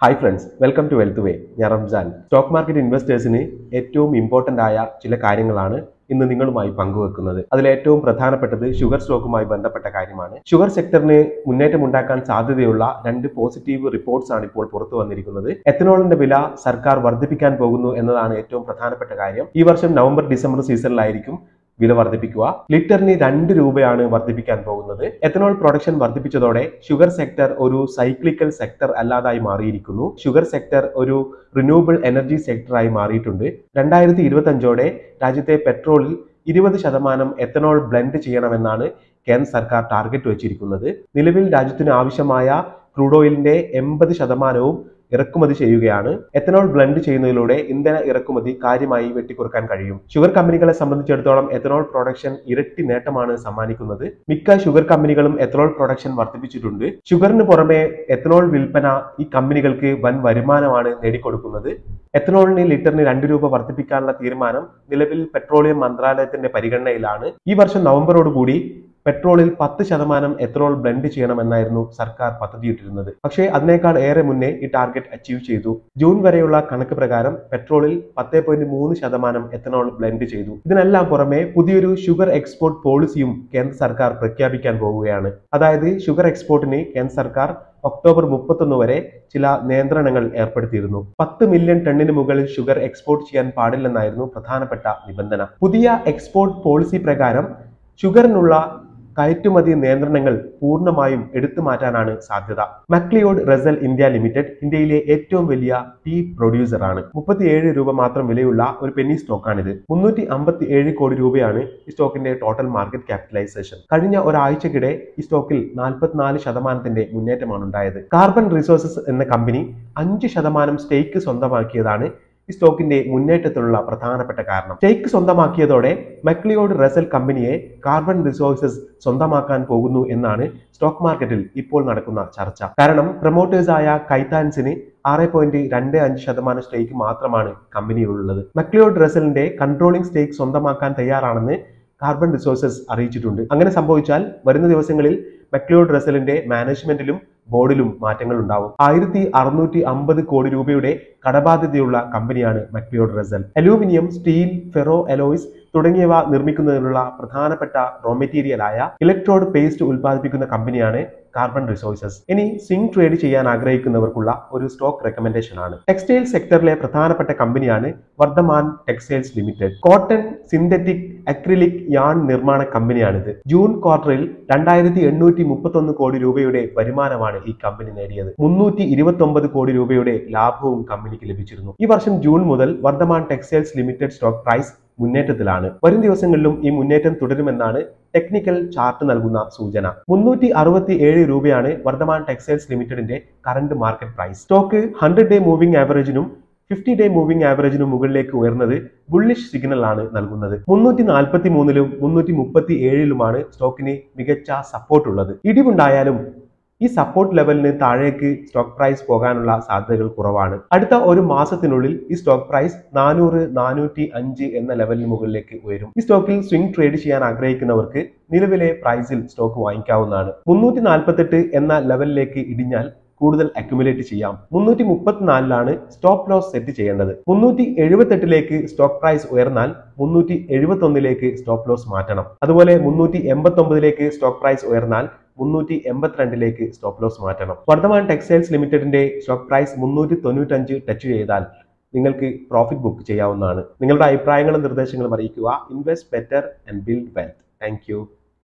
hi friends welcome to wealth way ഞാൻ Ramzan stock market ഇൻവെസ്റ്റേഴ്സിന് ഏറ്റവും important ആയ ചില കാര്യങ്ങളാണ് ഇന്ന് നിങ്ങളുമായി പങ്കുവെക്കുന്നത് അതിൽ ഏറ്റവും പ്രധാനപ്പെട്ടത് ഷുഗർ സ്റ്റോക്കുമായി ബന്ധപ്പെട്ട കാര്യമാണ് ഷുഗർ സെക്ടറിന് മുന്നേറ്റം ഉണ്ടാക്കാൻ സാധ്യതയുള്ള രണ്ട് പോസിറ്റീവ് റിപ്പോർട്ട്സ് ആണ് ഇപ്പോൾ പുറത്തു വന്നിരിക്കുന്നത് എത്തനോളിന്റെ വില സർക്കാർ വർദ്ധിപ്പിക്കാൻ പോകുന്നു എന്നതാണ് ഏറ്റവും പ്രധാനപ്പെട്ട കാര്യം ഈ വർഷം നവംബർ ഡിസംബർ സീസണിലായിരിക്കും വില വർദ്ധിപ്പിക്കുക ലിറ്ററിന് രണ്ട് രൂപയാണ് വർദ്ധിപ്പിക്കാൻ പോകുന്നത് എത്തനോൾ പ്രൊഡക്ഷൻ വർദ്ധിപ്പിച്ചതോടെ ഷുഗർ സെക്ടർ ഒരു സൈക്ലിക്കൽ സെക്ടർ അല്ലാതായി മാറിയിരിക്കുന്നു ഷുഗർ സെക്ടർ ഒരു റിന്യൂവബിൾ എനർജി സെക്ടറായി മാറിയിട്ടുണ്ട് രണ്ടായിരത്തി ഇരുപത്തി അഞ്ചോടെ രാജ്യത്തെ പെട്രോളിൽ ഇരുപത് ശതമാനം എത്തനോൾ ബ്ലെൻഡ് ചെയ്യണമെന്നാണ് കേന്ദ്ര സർക്കാർ ടാർഗറ്റ് വെച്ചിരിക്കുന്നത് നിലവിൽ രാജ്യത്തിന് ആവശ്യമായ ക്രൂഡ് ഓയിലിന്റെ എൺപത് ശതമാനവും ഇറക്കുമതി ചെയ്യുകയാണ് എത്തനോൾ ബ്ലെൻഡ് ചെയ്യുന്നതിലൂടെ ഇന്ധന ഇറക്കുമതി കാര്യമായി വെട്ടിക്കുറക്കാൻ കഴിയും ഷുഗർ കമ്പനികളെ സംബന്ധിച്ചിടത്തോളം എത്തനോൾ പ്രൊഡക്ഷൻ ഇരട്ടി നേട്ടമാണ് സമ്മാനിക്കുന്നത് മിക്ക ഷുഗർ കമ്പനികളും എത്തനോൾ പ്രൊഡക്ഷൻ വർദ്ധിപ്പിച്ചിട്ടുണ്ട് ഷുഗറിന് പുറമെ എത്തനോൾ വിൽപ്പന ഈ കമ്പനികൾക്ക് വൻ വരുമാനമാണ് നേടിക്കൊടുക്കുന്നത് എത്തനോളിന് ലിറ്ററിന് രണ്ട് രൂപ വർദ്ധിപ്പിക്കാനുള്ള തീരുമാനം നിലവിൽ പെട്രോളിയം മന്ത്രാലയത്തിന്റെ പരിഗണനയിലാണ് ഈ വർഷം നവംബറോടുകൂടി പെട്രോളിൽ പത്ത് ശതമാനം എത്തനോൾ ബ്ലെൻഡ് ചെയ്യണമെന്നായിരുന്നു സർക്കാർ പദ്ധതിയിട്ടിരുന്നത് പക്ഷേ അതിനേക്കാൾ ഏറെ മുന്നേ ഈ ടാർഗറ്റ് അച്ചീവ് ചെയ്തു ജൂൺ വരെയുള്ള കണക്ക് പ്രകാരം പെട്രോളിൽ പത്ത് പോയിന്റ് മൂന്ന് ശതമാനം എത്തനോൾ ബ്ലെൻഡ് ചെയ്തു ഇതിനെല്ലാം പുറമെ പുതിയൊരു ഷുഗർ എക്സ്പോർട്ട് പോളിസിയും കേന്ദ്ര സർക്കാർ പ്രഖ്യാപിക്കാൻ പോവുകയാണ് അതായത് ഷുഗർ എക്സ്പോർട്ടിന് കേന്ദ്ര സർക്കാർ ഒക്ടോബർ മുപ്പത്തൊന്ന് വരെ ചില നിയന്ത്രണങ്ങൾ ഏർപ്പെടുത്തിയിരുന്നു പത്ത് മില്യൺ ടണ്ണിന് മുകളിൽ ഷുഗർ എക്സ്പോർട്ട് ചെയ്യാൻ പാടില്ലെന്നായിരുന്നു പ്രധാനപ്പെട്ട നിബന്ധന പുതിയ എക്സ്പോർട്ട് പോളിസി പ്രകാരം ഷുഗറിനുള്ള കയറ്റുമതി നിയന്ത്രണങ്ങൾ പൂർണ്ണമായും എടുത്തു മാറ്റാനാണ് സാധ്യത മക്ലിയോഡ് റസൽ ഇന്ത്യ ലിമിറ്റഡ് ഇന്ത്യയിലെ ഏറ്റവും വലിയ ടീ പ്രൊഡ്യൂസർ ആണ് മുപ്പത്തിയേഴ് രൂപ മാത്രം വിലയുള്ള ഒരു പെന്നി സ്റ്റോക്കാണിത് മുന്നൂറ്റി അമ്പത്തി ഏഴ് കോടി രൂപയാണ് ഈ സ്റ്റോക്കിന്റെ ടോട്ടൽ മാർക്കറ്റ് ക്യാപിറ്റലൈസേഷൻ കഴിഞ്ഞ ഒരാഴ്ചക്കിടെ ഈ സ്റ്റോക്കിൽ നാൽപ്പത്തിനാല് ശതമാനത്തിന്റെ മുന്നേറ്റമാണ് ഉണ്ടായത് കാർബൺ റിസോഴ്സസ് എന്ന കമ്പനി അഞ്ച് ശതമാനം സ്റ്റേക്ക് സ്വന്തമാക്കിയതാണ് ഈ സ്റ്റോക്കിന്റെ മുന്നേറ്റത്തിലുള്ള പ്രധാനപ്പെട്ട കാരണം സ്റ്റേക്ക് സ്വന്തമാക്കിയതോടെ മക്ലിയോഡ് റസൽ കമ്പനിയെ കാർബൺ റിസോഴ്സസ് സ്വന്തമാക്കാൻ പോകുന്നു എന്നാണ് സ്റ്റോക്ക് മാർക്കറ്റിൽ ഇപ്പോൾ നടക്കുന്ന ചർച്ച കാരണം പ്രൊമോട്ടേഴ്സായ കൈത്താൻസിന് ആറ് പോയിന്റ് രണ്ട് അഞ്ച് ശതമാനം സ്റ്റേക്ക് മാത്രമാണ് കമ്പനിയിലുള്ളത് മക്ലിയോഡ് റസലിന്റെ കൺട്രോളിംഗ് സ്റ്റേക്ക് സ്വന്തമാക്കാൻ തയ്യാറാണെന്ന് കാർബൺ റിസോഴ്സസ് അറിയിച്ചിട്ടുണ്ട് അങ്ങനെ സംഭവിച്ചാൽ വരുന്ന ദിവസങ്ങളിൽ മക്ലിയോഡ് റസലിന്റെ മാനേജ്മെന്റിലും ബോർഡിലും മാറ്റങ്ങൾ ഉണ്ടാവും ആയിരത്തി അറുന്നൂറ്റി അമ്പത് കോടി രൂപയുടെ കടബാധ്യതയുള്ള കമ്പനിയാണ് McLeod Russel aluminium steel ferro alloys തുടങ്ങിയവ നിർമ്മിക്കുന്നതിനുള്ള പ്രധാനപ്പെട്ട റോ മെറ്റീരിയലായ ഇലക്ട്രോഡ് പേസ്റ്റ് ഉൽപ്പാദിപ്പിക്കുന്ന കമ്പനിയാണ് കാർബൺ റിസോഴ്സസ് ഇനി സിങ് ട്രേഡ് ചെയ്യാൻ ആഗ്രഹിക്കുന്നവർക്കുള്ള ഒരു സ്റ്റോക്ക് റെക്കമെൻഡേഷൻ ആണ് ടെക്സ്റ്റൈൽ സെക്ടറിലെ പ്രധാനപ്പെട്ട കമ്പനിയാണ് Vardhman Textiles Limited cotton synthetic acrylic yarn നിർമ്മാണ കമ്പനിയാണിത് ജൂൺ ക്വാർട്ടറിൽ രണ്ടായിരത്തി എണ്ണൂറ്റി മുപ്പത്തൊന്ന് കോടി രൂപയുടെ വരുമാനമാണ് ഈ കമ്പനി നേടിയത് മുന്നൂറ്റി ഇരുപത്തി ഒമ്പത് കോടി രൂപയുടെ ലാഭവും കമ്പനിക്ക് ലഭിച്ചിരുന്നു ഈ വർഷം ജൂൺ മുതൽ Vardhman Textiles Limited stock price മുന്നേറ്റത്തിലാണ് വരും ദിവസങ്ങളിലും ഈ മുന്നേറ്റം തുടരുമെന്നാണ് ടെക്നിക്കൽ ചാർട്ട് നൽകുന്ന സൂചന മുന്നൂറ്റി അറുപത്തി ഏഴ് രൂപയാണ് വർദ്ധമാൻ ടെക്സ്റ്റൈൽസ് ലിമിറ്റഡിന്റെ current market price stock hundred day moving ആവറേജിനും ഫിഫ്റ്റി ഡേ മൂവിംഗ് ആവറേജിനും മുകളിലേക്ക് ഉയർന്നത് ബുള്ളിഷ് സിഗ്നൽ ആണ് നൽകുന്നത് മുന്നൂറ്റി നാൽപ്പത്തി മൂന്നിലും മുന്നൂറ്റി മുപ്പത്തി ഏഴിലുമാണ് സ്റ്റോക്കിന് മികച്ച സപ്പോർട്ട് ഉള്ളത് ഇടിവുണ്ടായാലും ഈ സപ്പോർട്ട് ലെവലിന് താഴേക്ക് സ്റ്റോക്ക് പ്രൈസ് പോകാനുള്ള സാധ്യതകൾ കുറവാണ് അടുത്ത ഒരു മാസത്തിനുള്ളിൽ ഈ സ്റ്റോക്ക് പ്രൈസ് നാനൂറ് നാനൂറ്റി അഞ്ച് എന്ന ലെവലിന് മുകളിലേക്ക് ഉയരും ഈ സ്റ്റോക്കിൽ സ്വിംഗ് ട്രേഡ് ചെയ്യാൻ ആഗ്രഹിക്കുന്നവർക്ക് നിലവിലെ പ്രൈസിൽ സ്റ്റോക്ക് വാങ്ങിക്കാവുന്നതാണ് മുന്നൂറ്റി നാൽപ്പത്തെട്ട് എന്ന ലെവലിലേക്ക് ഇടിഞ്ഞാൽ കൂടുതൽ അക്യുമുലേറ്റ് ചെയ്യാം മുന്നൂറ്റി മുപ്പത്തിനാലിലാണ് സ്റ്റോപ്പ് ലോസ് സെറ്റ് ചെയ്യേണ്ടത് മുന്നൂറ്റി എഴുപത്തെട്ടിലേക്ക് സ്റ്റോക്ക് പ്രൈസ് ഉയർന്നാൽ മുന്നൂറ്റി എഴുപത്തി ഒന്നിലേക്ക് സ്റ്റോപ്പ് ലോസ് മാറ്റണം അതുപോലെ മുന്നൂറ്റി എൺപത്തി ഒമ്പതിലേക്ക് സ്റ്റോക്ക് പ്രൈസ് ഉയർന്നാൽ മുന്നൂറ്റി എൺപത്തിരണ്ടിലേക്ക് സ്റ്റോപ്പ് ലോസ് മാറ്റണം വർദ്ധമാൻ ടെക്സ്റ്റൈൽസ് ലിമിറ്റഡിന്റെ സ്റ്റോക്ക് പ്രൈസ് മുന്നൂറ്റി തൊണ്ണൂറ്റഞ്ച് ടച്ച് ചെയ്താൽ നിങ്ങൾക്ക് പ്രോഫിറ്റ് ബുക്ക് ചെയ്യാവുന്നതാണ് നിങ്ങളുടെ അഭിപ്രായങ്ങളും നിർദ്ദേശങ്ങളും അറിയിക്കുക invest better and build wealth thank